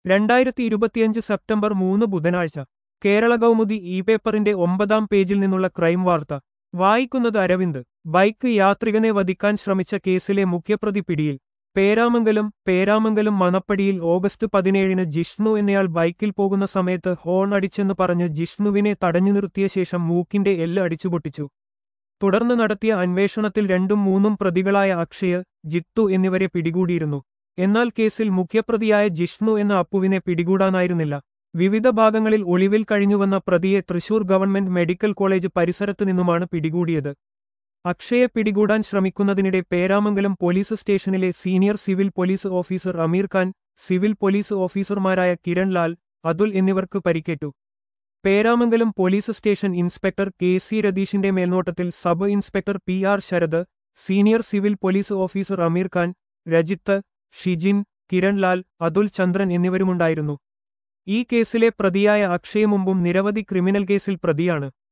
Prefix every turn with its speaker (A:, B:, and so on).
A: രണ്ടായിരത്തി ഇരുപത്തിയഞ്ച് സെപ്റ്റംബർ മൂന്ന് ബുധനാഴ്ച കേരള കൗമുദി ഇ പേപ്പറിന്റെ ഒമ്പതാം പേജിൽ നിന്നുള്ള ക്രൈം വാർത്ത വായിക്കുന്നത് അരവിന്ദ് ബൈക്ക് യാത്രികനെ വധിക്കാൻ ശ്രമിച്ച കേസിലെ മുഖ്യപ്രതി പിടിയിൽ പേരാമംഗലം പേരാമംഗലം മണപ്പടിയിൽ ഓഗസ്റ്റ് പതിനേഴിന് ജിഷ്ണു എന്നയാൾ ബൈക്കിൽ പോകുന്ന സമയത്ത് ഹോൺ അടിച്ചെന്ന് പറഞ്ഞ് ജിഷ്ണുവിനെ തടഞ്ഞു നിർത്തിയ ശേഷം മൂക്കിന്റെ എല്ല് അടിച്ചുപൊട്ടിച്ചു തുടർന്ന് നടത്തിയ അന്വേഷണത്തിൽ രണ്ടും മൂന്നും പ്രതികളായ അക്ഷയ് ജിത്തു എന്നിവരെ പിടികൂടിയിരുന്നു എന്നാൽ കേസിൽ മുഖ്യപ്രതിയായ ജിഷ്ണു എന്ന അപ്പുവിനെ പിടികൂടാനായിരുന്നില്ല വിവിധ ഭാഗങ്ങളിൽ ഒളിവിൽ കഴിഞ്ഞുവന്ന പ്രതിയെ തൃശൂർ ഗവൺമെന്റ് മെഡിക്കൽ കോളേജ് പരിസരത്തു നിന്നുമാണ് പിടികൂടിയത് അക്ഷയെ പിടികൂടാൻ ശ്രമിക്കുന്നതിനിടെ പേരാമംഗലം പോലീസ് സ്റ്റേഷനിലെ senior civil police officer Ameer Khan civil police ഓഫീസർമാരായ കിരൺ ലാൽ അതുൽ എന്നിവർക്ക് പരിക്കേറ്റു Peramangalam police station inspector K C രതീഷിന്റെ മേൽനോട്ടത്തിൽ sub inspector P R Sarath senior civil police officer Ameer Khan Rajith Shijin Kiran Lal Athul Chandran എന്നിവരുമുണ്ടായിരുന്നു ഈ കേസിലെ പ്രതിയായ അക്ഷയ് മുമ്പും നിരവധി ക്രിമിനൽ കേസിൽ പ്രതിയാണ്